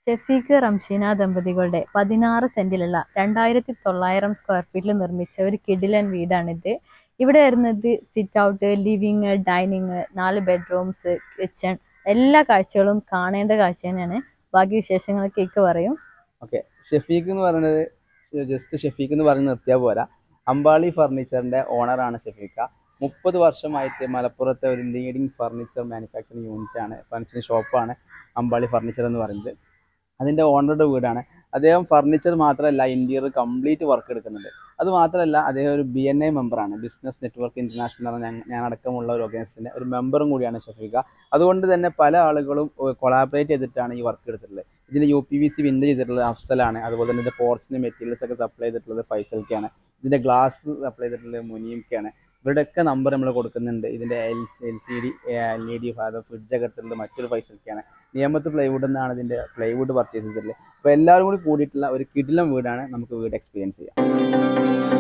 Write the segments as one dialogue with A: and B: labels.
A: ഷെഫീഖ് റംഷീന ദമ്പതികളുടെ പതിനാറ് സെന്റിലുള്ള രണ്ടായിരത്തി തൊള്ളായിരം സ്ക്വയർ ഫീറ്റിൽ നിർമ്മിച്ച ഒരു കിടിലൻ വീടാണിത് ഇവിടെ വരുന്നത് സിറ്റ് ഔട്ട് ലിവിങ് ഡൈനിങ് നാല് ബെഡ്റൂംസ് കിച്ചൺ എല്ലാ കാഴ്ചകളും കാണേണ്ട കാഴ്ച തന്നെയാണ് ബാക്കി വിശേഷങ്ങളൊക്കെ ഇക്ക് പറയും
B: ഓക്കെ ഷെഫീഖ് എന്ന് പറയുന്നത് ജസ്റ്റ് ഷെഫീഖ് എന്ന് പറഞ്ഞ് നിർത്തിയാൽ പോരാ അമ്പാളി ഫർണിച്ചറിന്റെ ഓണറാണ് ഷെഫീഖ മുപ്പത് വർഷമായിട്ട് മലപ്പുറത്തെ ഒരു ലീഡിങ് ഫർണിച്ചർ മാനുഫാക്ചറിങ് യൂണിറ്റ് ആണ് ഫർണിച്ചർ ഷോപ്പാണ് അമ്പാളി ഫർണിച്ചർ എന്ന് പറയുന്നത് അതിന്റെ ഓണറുടെ വീടാണ് അദ്ദേഹം ഫർണിച്ചർ മാത്രമല്ല ഇന്റീരിയർ കംപ്ലീറ്റ് വർക്ക് എടുക്കുന്നുണ്ട് അത് മാത്രമല്ല അദ്ദേഹം ഒരു ബി എൻ ഐ മെമ്പറാണ് ബിസിനസ് നെറ്റ്വർക്ക് ഇന്റർനാഷണൽ എന്ന ഞാൻ- ഞാൻ അടക്കമുള്ള ഒരു ഓർഗനൈസേഷന്റെ ഒരു മെമ്പറും കൂടിയാണ് ഷഫീഖ അതുകൊണ്ട് തന്നെ പല ആളുകളും കൊളാബറേറ്റ് ചെയ്തിട്ടാണ് ഈ വർക്ക് എടുത്തിട്ടുള്ളത് ഇതിന് U P V C wind ചെയ്തിട്ടുള്ളത് അഫ്സലാണ് അതുപോലെ തന്നെ ഇതിന്റെ പോർച്ചിന് മെറ്റീരിയൽസ് ഒക്കെ സപ്ലൈ ചെയ്തിട്ടുള്ളത് ഫൈസൽക്കാണ് ഇതിന്റെ ഗ്ലാസ് സപ്ലൈ ചെയ്തിട്ടുള്ളത് മുനീംക്കാണ് ഇവരുടെയൊക്കെ നമ്പർ നമ്മൾ കൊടുക്കുന്നുണ്ട് ഇതിന്റെ L L C D L E D fridge ഒക്കെ എടുത്തിട്ടുള്ളത് മറ്റൊരു ഫൈസൽക്കാണ് നിയമത്ത് പ്ലൈവുഡ് എന്നാണ് ഇതിന്റെ പ്ലൈവുഡ് പർച്ചേസ് ചെയ്തിട്ടുള്ളത് അപ്പോൾ എല്ലാവരും കൂടി കൂടിയിട്ടുള്ള ഒരു കിടിലം വീടാണ് നമുക്ക് വീട് എക്സ്പീരിയൻസ് ചെയ്യാം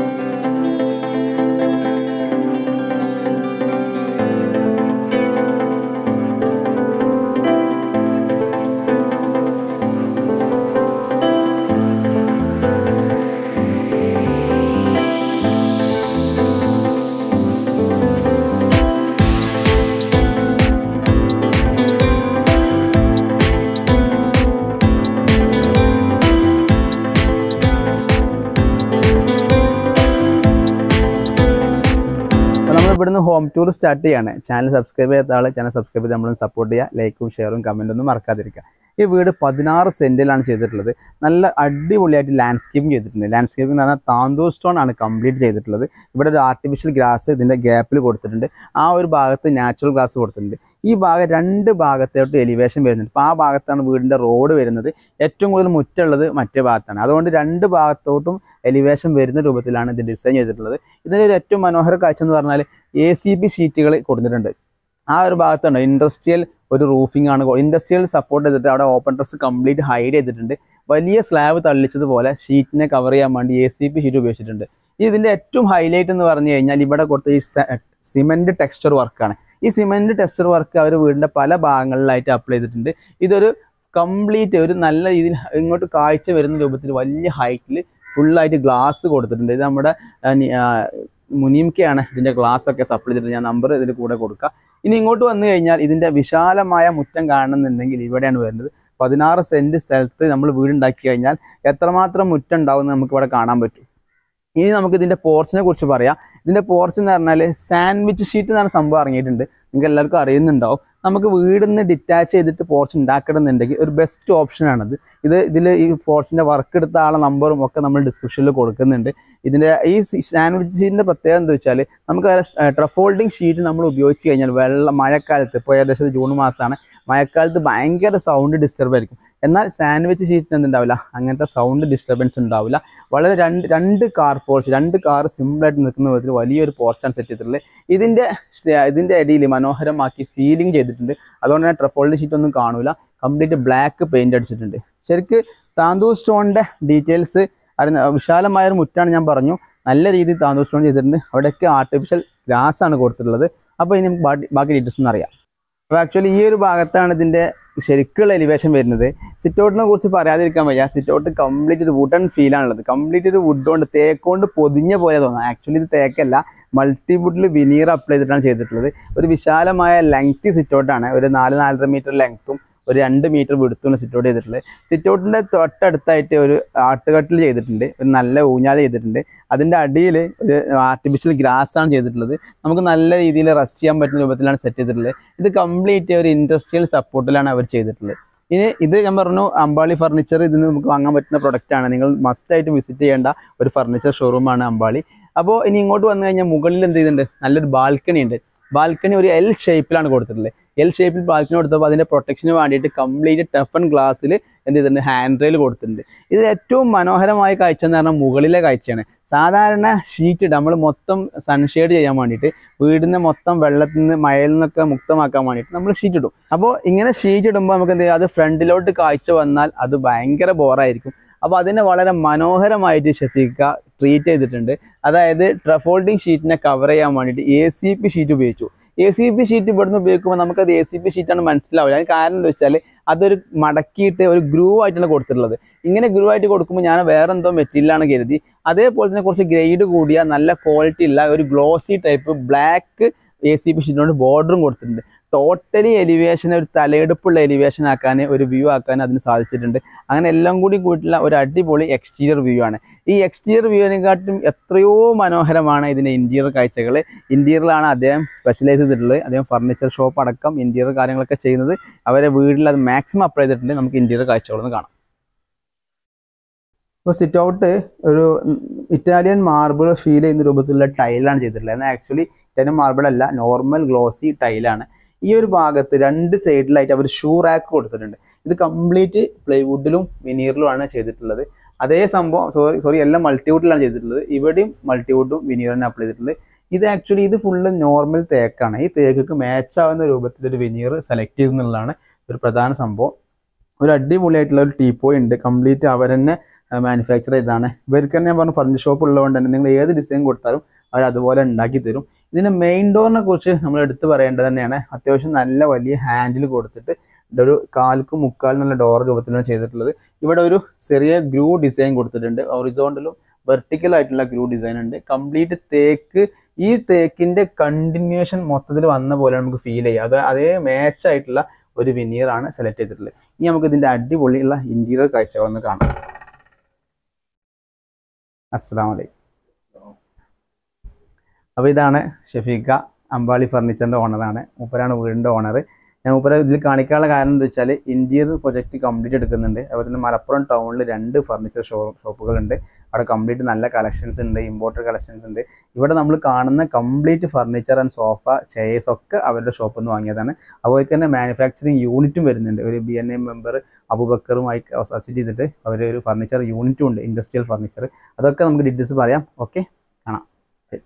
B: അപ്പോൾ നമ്മൾ ഇവിടുന്ന് ഹോം ടൂർ സ്റ്റാർട്ട് ചെയ്യാണ് ചാനൽ സബ്സ്ക്രൈബ് ചെയ്യാത്ത ആൾ ചാനൽ സബ്സ്ക്രൈബ് ചെയ്ത് നമ്മളൊന്ന് സപ്പോർട്ട് ചെയ്യുക ലൈക്കും ഷെയറും കമൻറ്റും ഒന്നും മറക്കാതിരിക്കുക ഈ വീട് പതിനാറ് സെൻറ്റിലാണ് ചെയ്തിട്ടുള്ളത് നല്ല അടിപൊളിയായിട്ട് ലാൻഡ്സ്കേപ്പിംഗ് ചെയ്തിട്ടുണ്ട് ലാൻഡ്സ്കേപ്പിംഗ് എന്ന് പറഞ്ഞാൽ താന്തൂർ സ്റ്റോൺ ആണ് കംപ്ലീറ്റ് ചെയ്തിട്ടുള്ളത് ഇവിടെ ഒരു ആർട്ടിഫിഷ്യൽ ഗ്രാസ് ഇതിൻ്റെ ഗ്യാപ്പിൽ കൊടുത്തിട്ടുണ്ട് ആ ഒരു ഭാഗത്ത് നാച്ചുറൽ ഗ്രാസ് കൊടുത്തിട്ടുണ്ട് ഈ ഭാഗം രണ്ട് ഭാഗത്തോട്ട് എലിവേഷൻ വരുന്നുണ്ട് അപ്പോൾ ആ ഭാഗത്താണ് വീടിൻ്റെ റോഡ് വരുന്നത് ഏറ്റവും കൂടുതൽ മുറ്റുള്ളത് മറ്റേ ഭാഗത്താണ് അതുകൊണ്ട് രണ്ട് ഭാഗത്തോട്ടും എലിവേഷൻ വരുന്ന രൂപത്തിലാണ് ഇത് ഡിസൈൻ ചെയ്തിട്ടുള്ളത് ഇതിൻ്റെ ഒരു ഏറ്റവും മനോഹര കാഴ്ച എന്ന് പറഞ്ഞാൽ എ സി ബി ഷീറ്റുകൾ കൊടുത്തിട്ടുണ്ട് ആ ഒരു ഭാഗത്താണ് ഇൻഡസ്ട്രിയൽ ഒരു റൂഫിംഗ് ആണ് ഇൻഡസ്ട്രിയൽ സപ്പോർട്ട് ചെയ്തിട്ട് അവിടെ ഓപ്പൺ ഡ്രസ് കംപ്ലീറ്റ് ഹൈഡ് ചെയ്തിട്ടുണ്ട് വലിയ സ്ലാബ് തള്ളിച്ചതുപോലെ ഷീറ്റിനെ കവർ ചെയ്യാൻ വേണ്ടി എ സി ബി ഷീറ്റ് ഉപയോഗിച്ചിട്ടുണ്ട് ഇതിന്റെ ഏറ്റവും ഹൈലൈറ്റ് എന്ന് പറഞ്ഞു കഴിഞ്ഞാൽ ഇവിടെ കൊടുത്ത ഈ സിമെന്റ് ടെക്സ്ചർ വർക്കാണ് ഈ സിമെന്റ് ടെക്സ്ചർ വർക്ക് അവർ വീടിന്റെ പല ഭാഗങ്ങളിലായിട്ട് അപ്ലൈ ചെയ്തിട്ടുണ്ട് ഇതൊരു കംപ്ലീറ്റ് ഒരു നല്ല രീതിയിൽ ഇങ്ങോട്ട് കാഴ്ച വരുന്ന രൂപത്തിൽ വലിയ ഹൈറ്റിൽ ഫുള്ളായിട്ട് ഗ്ലാസ് കൊടുത്തിട്ടുണ്ട് ഇത് നമ്മുടെ ആ, നി- ആ, മുനീംക്കയാണ് ഇതിന്റെ ഗ്ലാസ് ഒക്കെ സപ്ലൈ ചെയ്തിട്ട് ഞാൻ നമ്പർ ഇതിൽ കൂടെ കൊടുക്കാം ഇനി ഇങ്ങോട്ട് വന്നു കഴിഞ്ഞാൽ ഇതിന്റെ വിശാലമായ മുറ്റം കാണുന്നുണ്ടെങ്കിൽ ഇവിടെയാണ് വരുന്നത് പതിനാറ് സെന്റ് സ്ഥലത്ത് നമ്മൾ വീടുണ്ടാക്കി കഴിഞ്ഞാൽ എത്രമാത്രം മുറ്റം ഉണ്ടാവും എന്ന് നമുക്ക് ഇവിടെ കാണാൻ പറ്റും ഇനി നമുക്ക് ഇതിന്റെ പോർച്ചിനെ കുറിച്ച് പറയാം ഇതിന്റെ പോർച്ച് എന്ന് പറഞ്ഞാൽ സാൻഡ്വിച്ച് ഷീറ്റ് എന്നാണ് സംഭവം ഇറങ്ങിയിട്ടുണ്ട് നിങ്ങൾക്ക് എല്ലാവർക്കും അറിയുന്നുണ്ടാവും നമുക്ക് വീടിൽ നിന്ന് ഡിറ്റാച്ച് ചെയ്തിട്ട് പോർച്ച് ഉണ്ടാക്കണമെന്നുണ്ടെങ്കിൽ ഒരു ബെസ്റ്റ് ഓപ്ഷനാണത് ഇത് ഇതിൽ ഈ പോർച്ചിന്റെ വർക്ക് എടുത്ത ആളെ നമ്പറും ഒക്കെ നമ്മൾ ഡിസ്ക്രിപ്ഷനിൽ കൊടുക്കുന്നുണ്ട് ഇതിന്റെ ഈ സാൻഡ്വിച്ച് ഷീറ്റിന്റെ പ്രത്യേകത എന്താ വെച്ചാൽ നമുക്ക് ട്രഫോൾഡിങ് ഷീറ്റ് നമ്മൾ ഉപയോഗിച്ച് കഴിഞ്ഞാൽ വെള്ളം മഴക്കാലത്ത് ഇപ്പോൾ ഏകദേശം ഇത് ജൂൺ മാസമാണ് മഴക്കാലത്ത് ഭയങ്കര സൗണ്ട് ഡിസ്റ്റർബ് ആയിരിക്കും എന്നാൽ സാൻഡ്വിച്ച് ഷീറ്റിന് എന്തുണ്ടാവില്ല അങ്ങനത്തെ സൗണ്ട് ഡിസ്റ്റർബൻസ് ഉണ്ടാവില്ല വളരെ രണ്ട് രണ്ട് കാർ പോർച്ച് രണ്ട് കാർ സിമ്പിളായിട്ട് നിൽക്കുന്ന വിധത്തിൽ വലിയൊരു പോർച്ചാണ് സെറ്റ് ചെയ്തിട്ടുള്ളത് ഇതിന്റെ സ- ഇതിന്റെ അടിയിൽ മനോഹരമാക്കി സീലിംഗ് ചെയ്തിട്ടുണ്ട് അതുകൊണ്ട് തന്നെ ട്രഫോൾഡ് ഷീറ്റ് ഒന്നും കാണൂല കംപ്ലീറ്റ് ബ്ലാക്ക് പെയിന്റ് അടിച്ചിട്ടുണ്ട് ശരിക്ക് താന്തൂർ സ്റ്റോണിന്റെ ഡീറ്റെയിൽസ് അറിയുന്ന വിശാലമായ ഒരു മുറ്റാണ് ഞാൻ പറഞ്ഞു നല്ല രീതിയിൽ താന്തൂർ സ്റ്റോൺ ചെയ്തിട്ടുണ്ട് അവിടെയൊക്കെ ആർട്ടിഫിഷ്യൽ ഗ്രാസ് ആണ് കൊടുത്തിട്ടുള്ളത് അപ്പോൾ ഇനി നമുക്ക് ബാക്കി ബാക്കി ഡീറ്റെയിൽസ് ഒന്ന് അറിയാം അപ്പോൾ ആക്ച്വലി ഈ ഒരു ഭാഗത്താണ് ഇതിന്റെ ശരിക്കുള്ള എലിവേഷൻ വരുന്നത് സിറ്റൗട്ടിനെ കുറിച്ച് പറയാതിരിക്കാൻ വയ്യ സിറ്റൗട്ട് കംപ്ലീറ്റ് ഒരു വുഡൻ ഫീൽ ആണുള്ളത് കംപ്ലീറ്റ് ഒരു വുഡ് കൊണ്ട് തേക്കൊണ്ട് പൊതിഞ്ഞ പോലെ തോന്നാം ആക്ച്വലി ഇത് തേക്കല്ല മൾട്ടി വുഡിൽ വിനീർ അപ്ലൈ ചെയ്തിട്ടാണ് ചെയ്തിട്ടുള്ളത് ഒരു വിശാലമായ ലെങ്തി സിറ്റൗട്ടാണ് ഒരു നാല് നാലര മീറ്റർ ലെങ്ത്തും ഒരു രണ്ട് മീറ്റർ വിടുത്തുള്ള സിറ്റൗട്ട് ചെയ്തിട്ടുള്ളത് സിറ്റൗട്ടിന്റെ തൊട്ടടുത്തായിട്ട് ഒരു ആട്ടുകട്ടിൽ ചെയ്തിട്ടുണ്ട് ഒരു നല്ല ഊഞ്ഞാൽ ചെയ്തിട്ടുണ്ട് അതിന്റെ അടിയിൽ ഒരു ആർട്ടിഫിഷ്യൽ ഗ്രാസ് ആണ് ചെയ്തിട്ടുള്ളത് നമുക്ക് നല്ല രീതിയിൽ റെസ്റ്റ് ചെയ്യാൻ പറ്റുന്ന രൂപത്തിലാണ് സെറ്റ് ചെയ്തിട്ടുള്ളത് ഇത് കംപ്ലീറ്റ് ഒരു ഇൻഡസ്ട്രിയൽ സപ്പോർട്ടിലാണ് അവർ ചെയ്തിട്ടുള്ളത് ഇനി ഇത് ഞാൻ പറഞ്ഞു അമ്പാളി ഫർണിച്ചർ ഇതിന് നമുക്ക് വാങ്ങാൻ പറ്റുന്ന പ്രൊഡക്റ്റ് ആണ് നിങ്ങൾ മസ്റ്റ് ആയിട്ട് വിസിറ്റ് ചെയ്യേണ്ട ഒരു ഫർണിച്ചർ ഷോറൂമാണ് അമ്പാളി അപ്പോൾ ഇനി ഇങ്ങോട്ട് വന്നു കഴിഞ്ഞാൽ മുകളിൽ എന്ത് ചെയ്തിട്ടുണ്ട് നല്ലൊരു ബാൽക്കണി ഉണ്ട് ബാൽക്കണി ഒരു എൽ ഷേപ്പിലാണ് കൊടുത്തിട്ടുള്ളത് എൽ ഷേപ്പിൽ ബാൽക്കണി കൊടുത്തപ്പോൾ അതിന്റെ പ്രൊട്ടക്ഷന് വേണ്ടിയിട്ട് കംപ്ലീറ്റ് ടഫൺ ഗ്ലാസ്സിൽ എന്ത് ചെയ്തിട്ടുണ്ട് ഹാൻഡ് റെയിൽ കൊടുത്തിട്ടുണ്ട് ഇത് ഏറ്റവും മനോഹരമായ കാഴ്ച എന്ന് പറഞ്ഞാൽ മുകളിലെ കാഴ്ചയാണ് സാധാരണ ഷീറ്റ് ഇടുക നമ്മൾ മൊത്തം സൺഷെയ്ഡ് ചെയ്യാൻ വേണ്ടിയിട്ട് വീടിനെ മൊത്തം വെള്ളത്തിൽ നിന്ന് മഴയിൽ നിന്നൊക്കെ മുക്തമാക്കാൻ വേണ്ടിയിട്ട് നമ്മൾ ഷീറ്റ് ഇടും അപ്പോൾ ഇങ്ങനെ ഷീറ്റ് ഇടുമ്പോൾ നമുക്ക് എന്ത് ചെയ്യാം അത് ഫ്രണ്ടിലോട്ട് കാഴ്ച വന്നാൽ അത് ഭയങ്കര ബോറായിരിക്കും അപ്പോൾ അതിനെ വളരെ മനോഹരമായിട്ട് ഷഫീഖ ട്രീറ്റ് ചെയ്തിട്ടുണ്ട് അതായത് ട്രഫോൾഡിങ് ഷീറ്റിനെ കവർ ചെയ്യാൻ വേണ്ടിയിട്ട് എ സി പി ഷീറ്റ് ഉപയോഗിച്ചു എ സി പി ഷീറ്റ് ഇവിടുന്ന് ഉപയോഗിക്കുമ്പോൾ നമുക്കത് എ സി പി ഷീറ്റാണ് മനസ്സിലാവില്ല അതിന് കാരണം എന്താ വെച്ചാൽ അതൊരു മടക്കിയിട്ട് ഒരു ഗ്രൂവ് ആയിട്ടാണ് കൊടുത്തിട്ടുള്ളത് ഇങ്ങനെ ഗ്രൂവ് ആയിട്ട് കൊടുക്കുമ്പോൾ ഞാൻ വേറെ എന്തോ മെറ്റീരിയലാണ് കരുതി അതേപോലെ തന്നെ കുറച്ച് ഗ്രേഡ് കൂടിയ നല്ല ക്വാളിറ്റി ഉള്ള ഒരു glossy type black A C P ഷീറ്റിനോട് ബോർഡറും കൊടുത്തിട്ടുണ്ട് ടോട്ടലി എലിവേഷൻ ഒരു തലയെടുപ്പുള്ള എലിവേഷൻ ആക്കാൻ ഒരു വ്യൂ ആക്കാൻ അതിന് സാധിച്ചിട്ടുണ്ട് അങ്ങനെ എല്ലാം കൂടി കൂട്ടിയുള്ള ഒരു അടിപൊളി എക്സ്റ്റീരിയർ വ്യൂ ആണ് ഈ എക്സ്റ്റീരിയർ വ്യൂവിനെക്കാട്ടും എത്രയോ മനോഹരമാണ് ഇതിൻ്റെ ഇൻറ്റീരിയർ കാഴ്ചകൾ ഇൻറ്റീരിയറിലാണ് അദ്ദേഹം സ്പെഷ്യലൈസ് ചെയ്തിട്ടുള്ളത് അദ്ദേഹം ഫർണിച്ചർ ഷോപ്പ് അടക്കം ഇൻറ്റീരിയർ കാര്യങ്ങളൊക്കെ ചെയ്യുന്നത് അവരെ വീട്ടിൽ അത് മാക്സിമം അപ്ലൈ ചെയ്തിട്ടുണ്ട് നമുക്ക് ഇൻറ്റീരിയർ കാഴ്ചകളൊന്ന് കാണാം ഇപ്പോൾ സിറ്റ് ഔട്ട് ഒരു ഇറ്റാലിയൻ മാർബിൾ ഫീൽ ചെയ്യുന്ന രൂപത്തിലുള്ള ടൈലാണ് ചെയ്തിട്ടുള്ളത് എന്നാൽ ആക്ച്വലി ഇറ്റാലിയൻ മാർബിൾ അല്ല നോർമൽ ഗ്ലോസി ടൈലാണ് ഈ ഒരു ഭാഗത്ത് രണ്ട് സൈഡിലായിട്ട് അവർ ഷൂ റാക്ക് കൊടുത്തിട്ടുണ്ട് ഇത് കംപ്ലീറ്റ് പ്ലൈവുഡിലും വിനീറിലുമാണ് ചെയ്തിട്ടുള്ളത് അതേ സംഭവം സോറി സോറി എല്ലാം മൾട്ടിവുഡിലാണ് ചെയ്തിട്ടുള്ളത് ഇവിടെയും മൾട്ടിവുഡും വിനീറിനെ അപ്ലൈ ചെയ്തിട്ടുള്ളത് ഇത് ആക്ച്വലി ഇത് ഫുള്ള് നോർമൽ തേക്കാണ് ഈ തേക്ക് മാച്ച് ആവുന്ന രൂപത്തിൽ ഒരു വിനീർ സെലക്ട് ചെയ്തെന്നുള്ളതാണ് ഒരു പ്രധാന സംഭവം ഒരു അടിപൊളിയായിട്ടുള്ള ഒരു ടീപ്പോയി ഉണ്ട് കംപ്ലീറ്റ് അവർ തന്നെ മാനുഫാക്ചർ ചെയ്താണ് ഇവർക്ക് തന്നെ ഞാൻ പറഞ്ഞു ഫർണിച്ചർ ഷോപ്പ് ഉള്ളതുകൊണ്ട് തന്നെ നിങ്ങൾ ഏത് ഡിസൈൻ കൊടുത്താലും അവർ അതുപോലെ ഉണ്ടാക്കി തരും ഇതിന്റെ മെയിൻ ഡോറിനെ കുറിച്ച് നമ്മൾ എടുത്തു പറയേണ്ടത് തന്നെയാണ് അത്യാവശ്യം നല്ല വലിയ ഹാൻഡിൽ കൊടുത്തിട്ട് ഒരു കാൽക്ക് മുക്കാൽ എന്നുള്ള ഡോർ രൂപത്തിലാണ് ചെയ്തിട്ടുള്ളത് ഇവിടെ ഒരു ചെറിയ ഗ്രൂ ഡിസൈൻ കൊടുത്തിട്ടുണ്ട് ഒറിസോണ്ടലും വെർട്ടിക്കൽ ആയിട്ടുള്ള ഗ്രൂ ഡിസൈൻ ഉണ്ട് കംപ്ലീറ്റ് തേക്ക് ഈ തേക്കിന്റെ കണ്ടിന്യൂഷൻ മൊത്തത്തിൽ വന്ന പോലെ നമുക്ക് ഫീൽ ചെയ്യുക അത് അതേ മാച്ച് ആയിട്ടുള്ള ഒരു വിനീർ ആണ് സെലക്ട് ചെയ്തിട്ടുള്ളത് ഇനി നമുക്ക് ഇതിന്റെ അടിപൊളിയുള്ള ഇന്റീരിയർ കാഴ്ചകളൊന്ന് കാണാം അസ്സാം വലൈക്കും അപ്പോൾ ഇതാണ് ഷഫീഖ അമ്പാളി ഫർണിച്ചറിൻ്റെ ഓണറാണ് മൂപ്പരാണ് വീടിൻ്റെ ഓണർ ഞാൻ മൂപ്പര ഇതിൽ കാണിക്കാനുള്ള കാരണം എന്താ വെച്ചാൽ ഇന്റീരിയർ പ്രൊജക്റ്റ് കംപ്ലീറ്റ് എടുക്കുന്നുണ്ട് അതുപോലെ തന്നെ മലപ്പുറം ടൗണിൽ രണ്ട് ഫർണിച്ചർ ഷോ ഷോപ്പുകളുണ്ട് അവിടെ കംപ്ലീറ്റ് നല്ല കളക്ഷൻസ് ഉണ്ട് ഇമ്പോർട്ടഡ് കളക്ഷൻസ് ഉണ്ട് ഇവിടെ നമ്മൾ കാണുന്ന complete furniture and sofa chairs ഒക്കെ അവരുടെ ഷോപ്പിൽ നിന്ന് വാങ്ങിയതാണ് അതുപോലെ തന്നെ മാനുഫാക്ചറിങ് യൂണിറ്റും വരുന്നുണ്ട് ഒരു ബി എൻ എ മെമ്പർ അബുബക്കറുമായി അസോസിയേറ്റ് ചെയ്തിട്ട് അവർ ഒരു ഫർണിച്ചർ യൂണിറ്റും ഉണ്ട് ഇൻഡസ്ട്രിയൽ ഫർണിച്ചർ അതൊക്കെ നമുക്ക് ഡീറ്റെയിൽസ് പറയാം ഓക്കെ കാണാം ശരി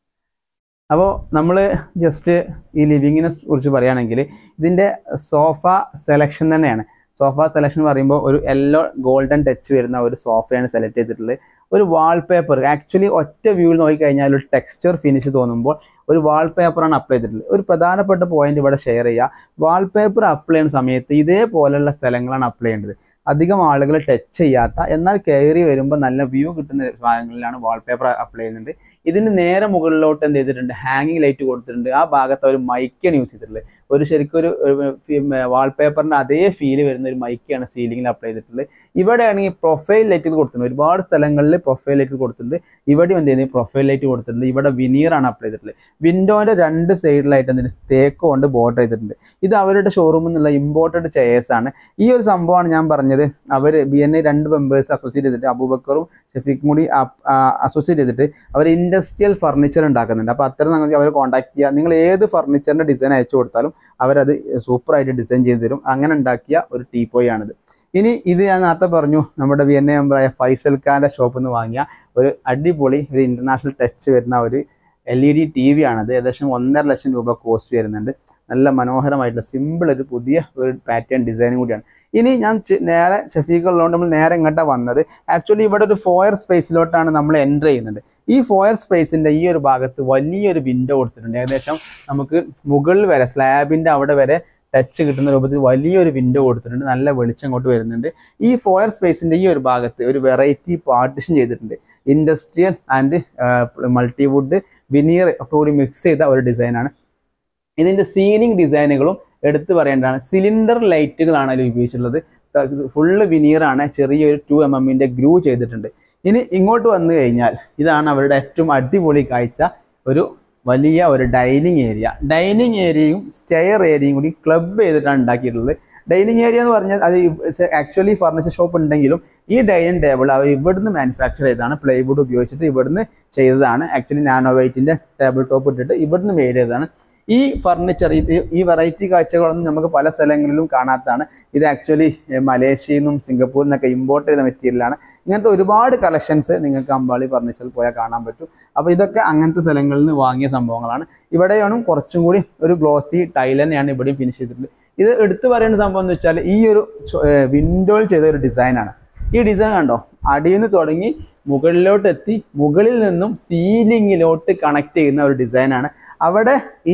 B: അപ്പോൾ നമ്മൾ ജസ്റ്റ് ഈ ലിവിങ്ങിനെ കുറിച്ച് പറയുകയാണെങ്കിൽ ഇതിൻ്റെ സോഫ സെലക്ഷൻ തന്നെയാണ് സോഫ സെലക്ഷൻ പറയുമ്പോൾ ഒരു യെല്ലോ ഗോൾഡൻ ടച്ച് വരുന്ന ഒരു സോഫയാണ് സെലക്ട് ചെയ്തിട്ടുള്ളത് ഒരു വാൾപേപ്പർ ആക്ച്വലി ഒറ്റ വ്യൂവിൽ നോക്കിക്കഴിഞ്ഞാൽ ഒരു ടെക്സ്ചർ ഫിനിഷ് തോന്നുമ്പോൾ ഒരു വാൾപേപ്പറാണ് അപ്ലൈ ചെയ്തിട്ടുള്ളത് ഒരു പ്രധാനപ്പെട്ട പോയിന്റ് ഇവിടെ ഷെയർ ചെയ്യുക വാൾപേപ്പർ അപ്ലൈ ചെയ്യുന്ന സമയത്ത് ഇതേപോലെയുള്ള സ്ഥലങ്ങളാണ് അപ്ലൈ ചെയ്യേണ്ടത് അധികം ആളുകൾ ടച്ച് ചെയ്യാത്ത എന്നാൽ കയറി വരുമ്പോൾ നല്ല വ്യൂ കിട്ടുന്ന ഭാഗങ്ങളിലാണ് വാൾപേപ്പർ അപ്ലൈ ചെയ്യുന്നുണ്ട് ഇതിന് നേരെ മുകളിലോട്ട് എന്ത് ചെയ്തിട്ടുണ്ട് ഹാങ്ങിങ് ലൈറ്റ് കൊടുത്തിട്ടുണ്ട് ആ ഭാഗത്ത് ഒരു മൈക്കാണ് യൂസ് ചെയ്തിട്ടുള്ളത് ഒരു ശരിക്കും ഒരു വാൾപേപ്പറിന്റെ അതേ ഫീല് വരുന്ന ഒരു മൈക്കാണ് സീലിംഗിൽ അപ്ലൈ ചെയ്തിട്ടുള്ളത് ഇവിടെ ആണെങ്കിൽ പ്രൊഫൈൽ ലൈറ്റുകൾ കൊടുത്തിട്ടുണ്ട് ഒരുപാട് സ്ഥലങ്ങളിൽ പ്രൊഫൈൽ ലൈറ്റ് കൊടുത്തിട്ടുണ്ട് ഇവിടെ എന്ത് ചെയ്യുന്നത് പ്രൊഫൈൽ ലൈറ്റ് കൊടുത്തിട്ടുണ്ട് ഇവിടെ വിനീർ ആണ് അപ്ലൈ ചെയ്തിട്ടുള്ളത് വിൻഡോന്റെ രണ്ട് സൈഡിലായിട്ട് എന്തിന് തേക്ക് കൊണ്ട് ബോർഡർ ചെയ്തിട്ടുണ്ട് ഇത് അവരുടെ ഷോറൂമിൽ നിന്നുള്ള ഇമ്പോർട്ടഡ് ചെയേഴ്സ് ആണ് ഈ ഒരു സംഭവമാണ് ഞാൻ പറഞ്ഞത് അവർ ബി എൻ എ രണ്ട് മെമ്പേഴ്സ് അസോസിയേറ്റ് ചെയ്തിട്ട് അബൂബക്കറും ഷഫീഖ് കൂടി അസോസിയേറ്റ് ചെയ്തിട്ട് അവർ ഇൻഡസ്ട്രിയൽ ഫർണിച്ചർ ഉണ്ടാക്കുന്നുണ്ട് അപ്പോൾ അത്തരം നിങ്ങൾക്ക് അവരെ കോൺടാക്ട് ചെയ്യുക നിങ്ങൾ ഏത് ഫർണിച്ചറിന്റെ ഡിസൈൻ അയച്ചു കൊടുത്താലും അവരത് സൂപ്പറായിട്ട് ഡിസൈൻ ചെയ്ത് തരും അങ്ങനെ ഉണ്ടാക്കിയ ഒരു ടീപ്പോയി ആണിത് ഇനി ഇത് ഞാൻ നേരത്തെ പറഞ്ഞു നമ്മുടെ വി എൻ എ മെമ്പറായ ഫൈസൽ ഖാന്റെ ഷോപ്പിൽ നിന്ന് വാങ്ങിയ ഒരു അടിപൊളി ഒരു ഇന്റർനാഷണൽ ടെസ്റ്റ് വരുന്ന ഒരു L E D T V ആണത് ഏകദേശം ഒന്നര ലക്ഷം രൂപ കോസ്റ്റ് വരുന്നുണ്ട് നല്ല മനോഹരമായിട്ടുള്ള സിമ്പിൾ ഒരു പുതിയ ഒരു പാറ്റേൺ ഡിസൈനും കൂടിയാണ് ഇനി ഞാൻ ചെ- നേരെ ഷഫീഖ് ഉള്ളതുകൊണ്ട് നമ്മൾ നേരെ ഇങ്ങോട്ടാണ് വന്നത് ആക്ച്വലി ഇവിടെ ഒരു ഫോയർ സ്പേസിലോട്ടാണ് നമ്മൾ എൻ്റർ ചെയ്യുന്നത് ഈ ഫോയർ സ്പേസിന്റെ ഈ ഒരു ഭാഗത്ത് വലിയൊരു വിൻഡോ കൊടുത്തിട്ടുണ്ട് ഏകദേശം നമുക്ക് മുകളിൽ വരെ സ്ലാബിന്റെ അവിടെ വരെ ടച്ച് കിട്ടുന്ന രൂപത്തിൽ വലിയൊരു വിൻഡോ കൊടുത്തിട്ടുണ്ട് നല്ല വെളിച്ചം അങ്ങോട്ട് വരുന്നുണ്ട് ഈ ഫോയർ സ്പേസിന്റെ ഈ ഒരു ഭാഗത്ത് ഒരു വെറൈറ്റി പാർട്ടിഷൻ ചെയ്തിട്ടുണ്ട് ഇൻഡസ്ട്രിയൽ ആൻഡ് മൾട്ടിവുഡ് വിനീർ ഒക്കെ കൂടി മിക്സ് ചെയ്ത ഒരു ഡിസൈനാണ് ഇതിന്റെ സീലിംഗ് ഡിസൈനുകളും എടുത്തു പറയേണ്ടതാണ് സിലിണ്ടർ ലൈറ്റുകളാണ് അതിൽ ഉപയോഗിച്ചിട്ടുള്ളത് ഫുള്ള് വിനീറാണ് ചെറിയൊരു ടു എം എമ്മിന്റെ ഗ്രൂ ചെയ്തിട്ടുണ്ട് ഇനി ഇങ്ങോട്ട് വന്നു കഴിഞ്ഞാൽ ഇതാണ് അവരുടെ ഏറ്റവും അടിപൊളി കാഴ്ച ഒരു വലിയ ഒരു ഡൈനിങ് ഏരിയ ഡൈനിങ് ഏരിയയും സ്റ്റെയർ ഏരിയയും കൂടി ക്ലബ് ചെയ്തിട്ടാണ് ഉണ്ടാക്കിയിട്ടുള്ളത് ഡൈനിങ് ഏരിയ എന്ന് പറഞ്ഞാൽ അത് ആക്ച്വലി ഫർണിച്ചർ ഷോപ്പ് ഉണ്ടെങ്കിലും ഈ ഡൈനിങ് ടേബിൾ അവർ ഇവിടുന്ന് മാനുഫാക്ചർ ചെയ്തതാണ് പ്ലൈവുഡ് ഉപയോഗിച്ചിട്ട് ഇവിടുന്ന് ചെയ്തതാണ് ആക്ച്വലി നാനോ വൈറ്റിന്റെ ടേബിൾ ടോപ്പ് ഇട്ടിട്ട് ഇവിടുന്ന് മെയ്ഡ് ചെയ്തതാണ് ഈ ഫർണിച്ചർ ഇത് ഈ വെറൈറ്റി കാഴ്ചകളൊന്നും നമുക്ക് പല സ്ഥലങ്ങളിലും കാണാത്തതാണ് ഇത് ആക്ച്വലി മലേഷ്യയിൽ നിന്നും സിംഗപ്പൂരിൽ നിന്നൊക്കെ ഇമ്പോർട്ട് ചെയ്ത മെറ്റീരിയലാണ് ഇങ്ങനത്തെ ഒരുപാട് കളക്ഷൻസ് നിങ്ങൾക്ക് അമ്പാളി ഫർണിച്ചറിൽ പോയാൽ കാണാൻ പറ്റും അപ്പോൾ ഇതൊക്കെ അങ്ങനത്തെ സ്ഥലങ്ങളിൽ നിന്ന് വാങ്ങിയ സംഭവങ്ങളാണ് ഇവിടെയാണ് കുറച്ചും കൂടി ഒരു ഗ്ലോസി ടൈൽ തന്നെയാണ് ഇവിടെയും ഫിനിഷ് ചെയ്തിട്ടുള്ളത് ഇത് എടുത്തു പറയേണ്ട സംഭവം എന്ന് വെച്ചാൽ ഈ ഒരു വിൻഡോയിൽ ചെയ്ത ഒരു ഡിസൈനാണ് ഈ ഡിസൈൻ കണ്ടോ അടിയിൽ നിന്ന് തുടങ്ങി മുകളിലോട്ട് എത്തി മുകളിൽ നിന്നും സീലിങ്ങിലോട്ട് കണക്ട് ചെയ്യുന്ന ഒരു ഡിസൈനാണ് അവിടെ ഈ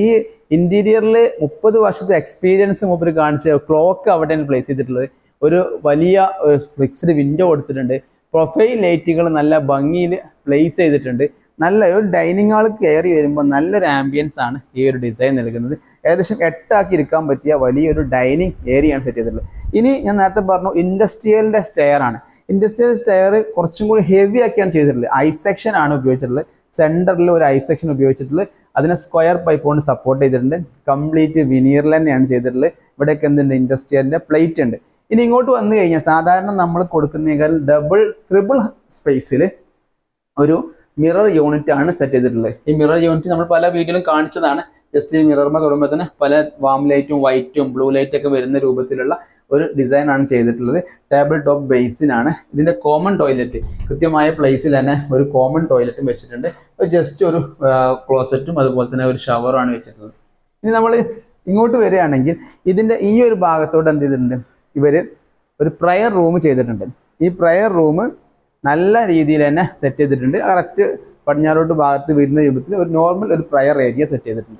B: ഇന്റീരിയറിൽ മുപ്പത് വർഷത്തെ എക്സ്പീരിയൻസ് മൂപ്പര് കാണിച്ച ക്ലോക്ക് അവിടെയാണ് പ്ലേസ് ചെയ്തിട്ടുള്ളത് ഒരു വലിയ ഫിക്സ്ഡ് വിൻഡോ കൊടുത്തിട്ടുണ്ട് പ്രൊഫൈൽ ലൈറ്റുകൾ നല്ല ഭംഗിയിൽ പ്ലേസ് ചെയ്തിട്ടുണ്ട് നല്ല ഒരു ഡൈനിങ് ഹാൾ കയറി വരുമ്പോൾ നല്ലൊരു ആംബിയൻസ് ആണ് ഈ ഒരു ഡിസൈൻ നൽകുന്നത് ഏകദേശം എട്ടാക്കി ഇരിക്കാൻ പറ്റിയ വലിയൊരു ഡൈനിങ് ഏരിയയാണ് സെറ്റ് ചെയ്തിട്ടുള്ളത് ഇനി ഞാൻ നേരത്തെ പറഞ്ഞു ഇൻഡസ്ട്രിയലിന്റെ സ്റ്റെയർ ആണ് ഇൻഡസ്ട്രിയൽ സ്റ്റെയർ കുറച്ചും കൂടി ഹെവി ആക്കിയാണ് ചെയ്തിട്ടുള്ളത് ഐ സെക്ഷൻ ആണ് ഉപയോഗിച്ചിട്ടുള്ളത് സെന്ററിൽ ഒരു ഐ സെക്ഷൻ ഉപയോഗിച്ചിട്ടുള്ളത് അതിനെ സ്ക്വയർ പൈപ്പ് കൊണ്ട് സപ്പോർട്ട് ചെയ്തിട്ടുണ്ട് കംപ്ലീറ്റ് വിനീറിൽ തന്നെയാണ് ചെയ്തിട്ടുള്ളത് ഇവിടെയൊക്കെ എന്തുണ്ട് ഇൻഡസ്ട്രിയലിന്റെ പ്ലേറ്റ് ഉണ്ട് ഇനി ഇങ്ങോട്ട് വന്നു കഴിഞ്ഞാൽ സാധാരണ നമ്മൾ കൊടുക്കുന്നതിനേക്കാൾ ഡബിൾ ട്രിപ്പിൾ സ്പേസിൽ ഒരു മിറർ യൂണിറ്റ് ആണ് സെറ്റ് ചെയ്തിട്ടുള്ളത് ഈ മിറർ യൂണിറ്റ് നമ്മൾ പല വീഡിയോയിലും കാണിച്ചതാണ് ജസ്റ്റ് ഈ മിറർമ തൊടുമ്പോൾ തന്നെ പല വാം ലൈറ്റും വൈറ്റും ബ്ലൂ ലൈറ്റ് ഒക്കെ വരുന്ന രൂപത്തിലുള്ള ഒരു ഡിസൈൻ ആണ് ചെയ്തിട്ടുള്ളത് ടേബിൾ ടോപ്പ് ബേസിനാണ് ഇതിന്റെ കോമൺ ടോയ്ലറ്റ് കൃത്യമായ പ്ലേസിൽ തന്നെ ഒരു കോമൺ ടോയ്ലറ്റും വെച്ചിട്ടുണ്ട് ജസ്റ്റ് ഒരു ക്ലോസറ്റും അതുപോലെ തന്നെ ഒരു ഷവറും ആണ് വെച്ചിട്ടുള്ളത് ഇനി നമ്മൾ ഇങ്ങോട്ട് വരികയാണെങ്കിൽ ഇതിന്റെ ഈ ഒരു ഭാഗത്തോട്ട് എന്ത് ചെയ്തിട്ടുണ്ട് ഇവര് ഒരു പ്രയർ റൂം ചെയ്തിട്ടുണ്ട് ഈ പ്രയർ റൂം നല്ല രീതിയിൽ തന്നെ സെറ്റ് ചെയ്തിട്ടുണ്ട് കറക്റ്റ് പടിഞ്ഞാറോട്ട് ഭാഗത്ത് വരുന്ന രൂപത്തിൽ ഒരു നോർമൽ ഒരു പ്രയർ ഏരിയ സെറ്റ് ചെയ്തിട്ടുണ്ട്